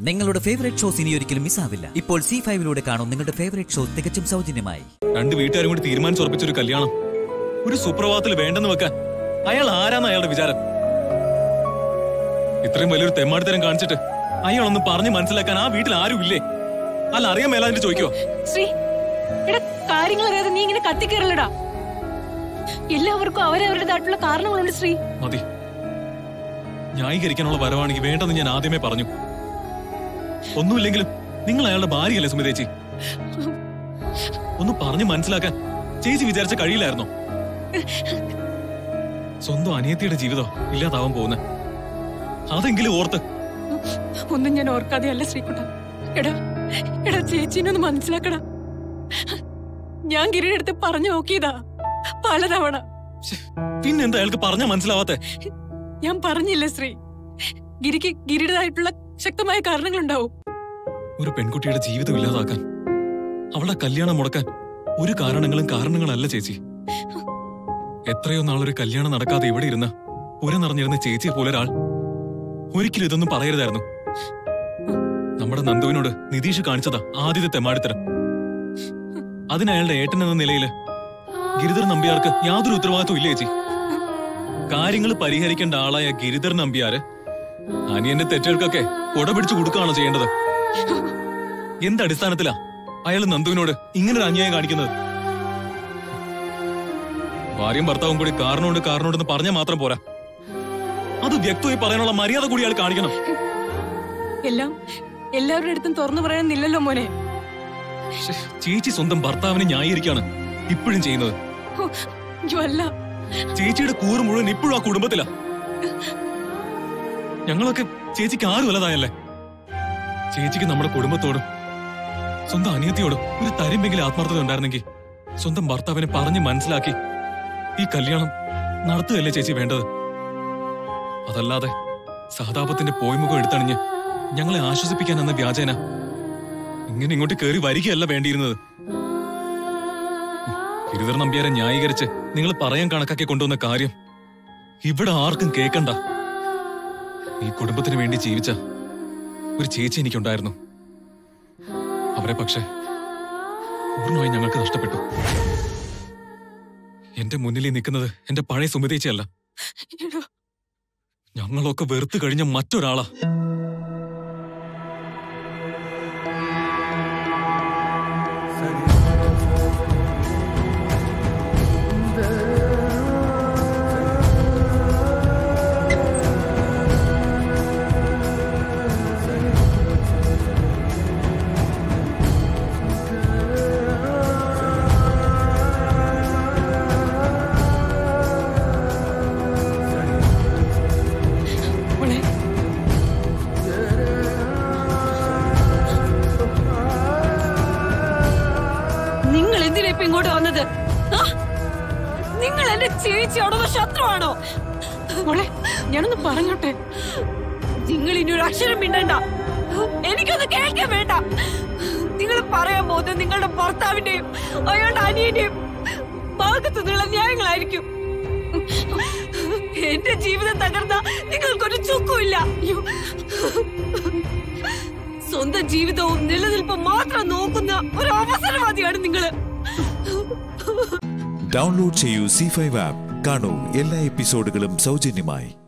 നിങ്ങളുടെ favourite shows ഇനി ഒരിക്കലും മിസ്സാവില്ല ഇപ്പോൾ സി ഫൈവിലൂടെ കാണും നിങ്ങളുടെ ഫേവറേറ്റ് ഷോ തികച്ചും സൗജന്യമായി രണ്ട് വീട്ടുകാരും കൂടി തീരുമാനിച്ചുറപ്പിച്ചൊരു കല്യാണം ഒരു സുപ്രഭാതത്തിൽ വേണ്ടെന്ന് വെക്കാൻ അയാൾ ആരാന്ന് അയാളുടെ വിചാരം ഇത്രയും വലിയൊരു തെമ്മാടിത്തരം കാണിച്ചിട്ട് അയാളൊന്ന് പറഞ്ഞ് മനസ്സിലാക്കാൻ ആ വീട്ടിൽ ആരും ഇല്ലേ അല്ല അറിയാൻ മേലാതിന്റെ ചോദിക്കോ ശ്രീ എടാ കാര്യങ്ങൾ അറിയാതെ നീ ഇങ്ങനെ കത്തിക്കേറലടാ എല്ലാവർക്കും അവരവരുടേതായിട്ടുള്ള കാരണങ്ങളുണ്ട് ശ്രീ മതി ന്യായീകരിക്കാനുള്ള വരവാണെങ്കിൽ വേണ്ടെന്ന് ഞാൻ ആദ്യമേ പറഞ്ഞു ഒന്നുമില്ലെങ്കിലും നിങ്ങൾ അയാളുടെ ഭാര്യയല്ലേ സുമിതേച്ചി ഒന്ന് പറഞ്ഞു മനസ്സിലാക്കാൻ ചേച്ചി വിചാരിച്ച കഴിയില്ലായിരുന്നോ സ്വന്തം അനിയത്തിയുടെ ജീവിതം ഇല്ലാതാവാൻ പോകുന്ന അതെങ്കിലും ഓർത്ത് ഒന്നും ഞാൻ ഓർക്കാതെ അല്ല ശ്രീകുട്ട എടാ എടാ ചേച്ചീനെ ഒന്ന് മനസ്സിലാക്കടാ ഞാൻ ഗിരിയുടെ അടുത്ത് പറഞ്ഞു നോക്കിയതാ പലതവണ ശ്ശെ, പിന്നെന്താ അയാൾക്ക് പറഞ്ഞാ മനസ്സിലാവാത്തെ ഞാൻ പറഞ്ഞില്ല ശ്രീ ഗിരിക്ക് ഗിരിയുടേതായിട്ടുള്ള ശക്തമായ കാരണങ്ങളുണ്ടാവും ഒരു പെൺകുട്ടിയുടെ ജീവിതം ഇല്ലാതാക്കാൻ അവളുടെ കല്യാണം മുടക്കാൻ ഒരു കാരണങ്ങളും കാരണങ്ങളല്ല ചേച്ചി എത്രയോ നാളൊരു കല്യാണം നടക്കാതെ ഇവിടെ ഇരുന്ന് പുര നിറഞ്ഞിരുന്ന ചേച്ചിയെ പോലെ ഒരാൾ ഒരിക്കലും ഇതൊന്നും പറയരുതായിരുന്നു നമ്മുടെ നന്ദുവിനോട് നിതീഷ് കാണിച്ചതാ ആദ്യത്തെ തെമ്മാടിത്തരം അതിന് അയാളുടെ ഏട്ടൻ എന്ന നിലയില് ഗിരിധർ നമ്പ്യാർക്ക് യാതൊരു ഉത്തരവാദിത്വം ഇല്ല ചേച്ചി കാര്യങ്ങൾ പരിഹരിക്കേണ്ട ആളായ ഗിരിധർ നമ്പ്യാര് അനിയന്റെ തെറ്റുകൾക്കൊക്കെ കുട പിടിച്ചു കൊടുക്കുകയാണോ ചെയ്യേണ്ടത് എന്ത് അടിസ്ഥാനത്തിലാ അയാൾ നന്ദുവിനോട് ഇങ്ങനൊരു അന്യായം കാണിക്കുന്നത് ഭാര്യയും ഭർത്താവും കൂടി കാരണമുണ്ട് കാരണമുണ്ടെന്ന് പറഞ്ഞാൽ മാത്രം പോരാ അത് വ്യക്തമായി പറയാനുള്ള മര്യാദ കൂടി അയാൾ കാണിക്കണം എല്ലാം എല്ലാവരുടെ അടുത്തും തുറന്നു പറയാനില്ലല്ലോ മോനെ ശ്ശെ, ചേച്ചി സ്വന്തം ഭർത്താവിനെ ന്യായീകരിക്കാണ് ഇപ്പോഴും ചെയ്യുന്നത് ഹോ, അയ്യോ അല്ല ചേച്ചിയുടെ കൂറ് മുഴുവൻ ഇപ്പോഴും ആ കുടുംബത്തിലാ ഞങ്ങളൊക്കെ ചേച്ചിക്ക് ആരും വല്ലതായല്ലേ ചേച്ചിക്ക് നമ്മുടെ കുടുംബത്തോടും സ്വന്തം അനിയത്തിയോടും ഒരു തരിമ്പെങ്കിലും ആത്മാർത്ഥത ഉണ്ടായിരുന്നെങ്കിൽ സ്വന്തം ഭർത്താവിനെ പറഞ്ഞ് മനസ്സിലാക്കി ഈ കല്യാണം നടത്തുകയല്ലേ ചേച്ചി വേണ്ടത് അതല്ലാതെ സഹതാപത്തിന്റെ പോയ്മുഖം എടുത്തണിഞ്ഞ് ഞങ്ങളെ ആശ്വസിപ്പിക്കാൻ എന്ന വ്യാജേന ഇങ്ങനെ ഇങ്ങോട്ട് കയറി വരികയല്ല വേണ്ടിയിരുന്നത് ഗിരിധർ നമ്പ്യാരെ ന്യായീകരിച്ച് നിങ്ങൾ പറയാൻ കണക്കാക്കി കൊണ്ടുവന്ന കാര്യം ഇവിടെ ആർക്കും കേക്കണ്ട ഈ കുടുംബത്തിന് വേണ്ടി ജീവിച്ച ഒരു ചേച്ചി എനിക്കുണ്ടായിരുന്നു അവരെ പക്ഷേ പൂർണ്ണമായി ഞങ്ങൾക്ക് നഷ്ടപ്പെട്ടു എന്റെ മുന്നിൽ നിൽക്കുന്നത് എന്റെ പഴയ സുമിതേച്ചയല്ല എടോ, ഞങ്ങളൊക്കെ വെറുത്തു കഴിഞ്ഞ മറ്റൊരാളാ മോളെ നിങ്ങൾ എന്തിനാ ഇപ്പൊ ഇങ്ങോട്ട് വന്നത് ആ? നിങ്ങൾ എന്റെ ചേച്ചിയാണോ അതോ ശത്രുവാണോ മോളെ ഞാനൊന്ന് പറഞ്ഞോട്ടെ നിങ്ങൾ ഇനി ഒരു അക്ഷരം മിണ്ടണ്ട എനിക്കൊന്ന് കേൾക്കാൻ വേണ്ട നിങ്ങൾ പറയാൻ പോകുന്നത് നിങ്ങളുടെ ഭർത്താവിന്റെയും അയാളുടെ അനിയന്റെയും ഭാഗത്തു നിന്നുള്ള ന്യായങ്ങളായിരിക്കും എന്റെ ജീവിതം തകർന്ന നിങ്ങൾക്കൊരു ചുക്കുമില്ല അയ്യോ. സ്വന്തം ജീവിതവും നിലനിൽപ്പും മാത്രം നോക്കുന്ന ഒരു അവസരവാദിയാണ് നിങ്ങള് ഡൗൺലോഡ് ചെയ്യൂ സി ഫൈവ് ആപ്പ് കാണൂ എല്ലാ എപ്പിസോഡുകളും സൗജന്യമായി